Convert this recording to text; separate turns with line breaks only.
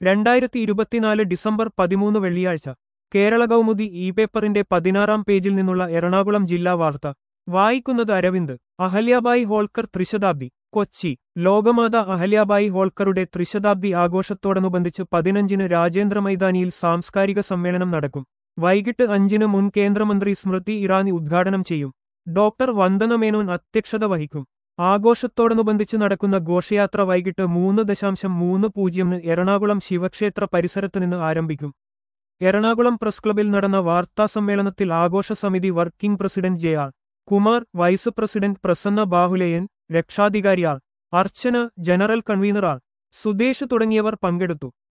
രണ്ടായിരത്തി ഇരുപത്തിനാല് ഡിസംബർ പതിമൂന്ന് വെള്ളിയാഴ്ച കേരള കൗമുദി ഇ പേപ്പറിന്റെ പതിനാറാം പേജിൽ നിന്നുള്ള എറണാകുളം ജില്ലാ വാർത്ത വായിക്കുന്നത് അരവിന്ദ് അഹല്യാബായി ഹോൾക്കർ ത്രിശതാബ്ദി കൊച്ചി ലോകമാത അഹല്യാബായി ഹോൾക്കറുടെ ത്രിശതാബ്ദി ആഘോഷത്തോടനുബന്ധിച്ച് പതിനഞ്ചിന് രാജേന്ദ്ര മൈതാനിയിൽ സാംസ്കാരിക സമ്മേളനം നടക്കും വൈകിട്ട് അഞ്ചിന് മുൻ കേന്ദ്രമന്ത്രി സ്മൃതി ഇറാനി ഉദ്ഘാടനം ചെയ്യും ഡോക്ടർ വന്ദന മേനോൻ അധ്യക്ഷത വഹിക്കും ആഘോഷത്തോടനുബന്ധിച്ച് നടക്കുന്ന ഘോഷയാത്ര വൈകിട്ട് മൂന്ന് ദശാംശം മൂന്ന് പൂജ്യമിന് എറണാകുളം ശിവക്ഷേത്ര പരിസരത്ത് നിന്ന് ആരംഭിക്കും എറണാകുളം പ്രസ് ക്ലബിൽ നടന്ന വാർത്താസമ്മേളനത്തിൽ ആഘോഷ സമിതി working president J R Kumar vice president Prasanna Bahuleyan രക്ഷാധികാരി R Archana general convener R Sudesh തുടങ്ങിയവർ പങ്കെടുത്തു